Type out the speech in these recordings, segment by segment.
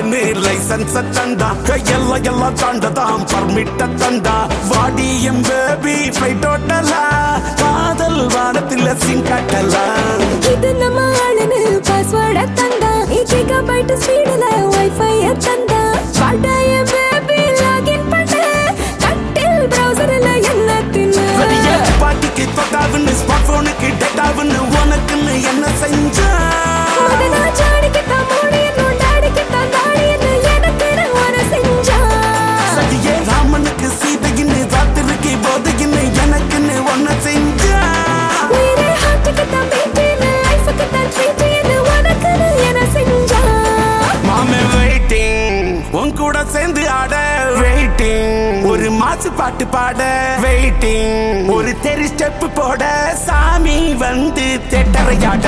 காட்டுன்னு லைசன்ஸ் தந்தா கையெல்லாம் எல்லாம் தாண்டதாம் பர்மிட்ட தந்தா வாடி எம் பேபி ஃபிளைட் ஓட்டலா காதல் வானத்துல சிங் காட்டலாம் இது நம்ம ஆளுன்னு பாஸ்வேர்ட தந்தா இக்கிகா பைட் ஸ்பீடுல வைஃபை தந்தா வாடாய பேபி லாகின் பண்ண கட்டில் பிரவுசர்ல என்ன வெளியே தின்னு பாட்டிக்கு தொட்டாவுன்னு ஸ்மார்ட் போனுக்கு டேட்டாவுன்னு உனக்குன்னு என்ன செஞ்சா மகனா ஜாடிக்குத்தான் மூடியனும் டாடிக்குத்தான் தாடியன்னு எனக்குன்னு ஒரு செஞ்சா சதியே ராமனுக்கு சீதையின்னு ராத்திரிக்கு போதையின்னு எனக்குன்னு ஒன்ன செஞ்சா உயிரே ஹார்ட்டுக்குத்தான் பீட்டுன்னு லைஃபுக்குத்தான் ட்ரீட்டுன்னு உனக்குன்னு என்ன செஞ்சா மாமே வெயிட்டிங் உன் கூட சேர்ந்து ஆட வெயிட்டிங் ஒரு மாசு பாட்டு பாட வெயிட்டிங் ஒரு தெரி ஸ்டெப் போட சாமி வந்து தெட்டறையாட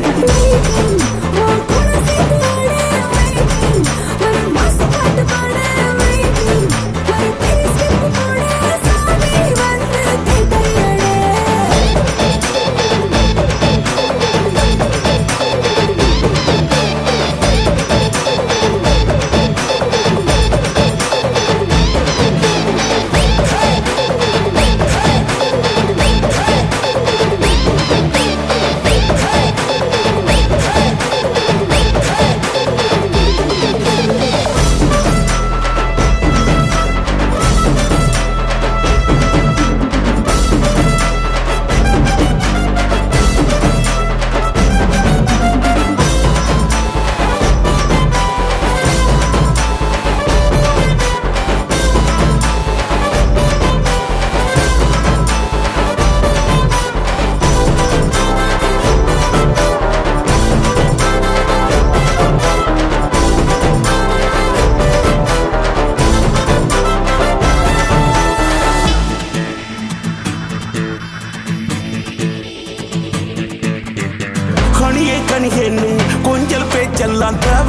உன் கூட சேர்ந்து ஆட waiting. ஒரு மாசு பாட்டு பாட waiting. ஒரு பெரிய step போட சாமி வந்து கேட்டையாட கனியே கனியேன்னு கொஞ்சல் பேச்செல்லாம் தேவை